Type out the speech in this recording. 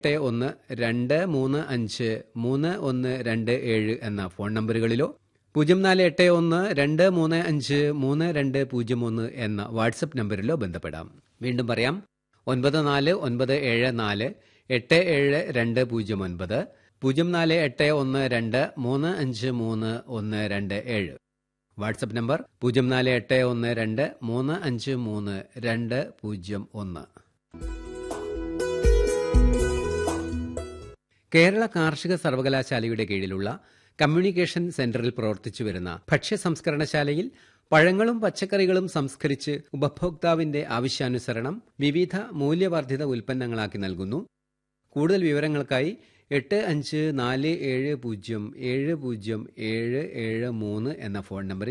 എട്ട് ഒന്ന് രണ്ട് മൂന്ന് അഞ്ച് മൂന്ന് ഒന്ന് രണ്ട് ഏഴ് എന്ന ഫോൺ നമ്പറുകളിലോ പൂജ്യം നാല് എട്ട് ഒന്ന് രണ്ട് മൂന്ന് അഞ്ച് മൂന്ന് രണ്ട് പൂജ്യം ഒന്ന് എന്ന വാട്സപ്പ് നമ്പറിലോ ബന്ധപ്പെടാം വീണ്ടും പറയാം ഒൻപത് നാല് ഒൻപത് ഏഴ് നാല് എട്ട് ഏഴ് രണ്ട് പൂജ്യം ഒൻപത് പൂജ്യം നാല് എട്ട് ഒന്ന് രണ്ട് മൂന്ന് അഞ്ച് മൂന്ന് ഒന്ന് രണ്ട് ഏഴ് വാട്സപ്പ് നമ്പർ പൂജ്യം നാല് എട്ട് ഒന്ന് രണ്ട് മൂന്ന് അഞ്ച് മൂന്ന് രണ്ട് പൂജ്യം ഒന്ന് കേരള കാർഷിക സർവകലാശാലയുടെ കീഴിലുള്ള കമ്മ്യൂണിക്കേഷൻ സെന്ററിൽ പ്രവർത്തിച്ചു വരുന്ന ഭക്ഷ്യ സംസ്കരണശാലയിൽ പഴങ്ങളും പച്ചക്കറികളും സംസ്കരിച്ച് ഉപഭോക്താവിന്റെ ആവശ്യാനുസരണം വിവിധ മൂല്യവർദ്ധിത ഉൽപ്പന്നങ്ങളാക്കി നൽകുന്നു കൂടുതൽ വിവരങ്ങൾക്കായി എട്ട് അഞ്ച് നാല് ഏഴ് പൂജ്യം ഏഴ് പൂജ്യം ഏഴ് ഏഴ് മൂന്ന് എന്ന ഫോൺ നമ്പറിൽ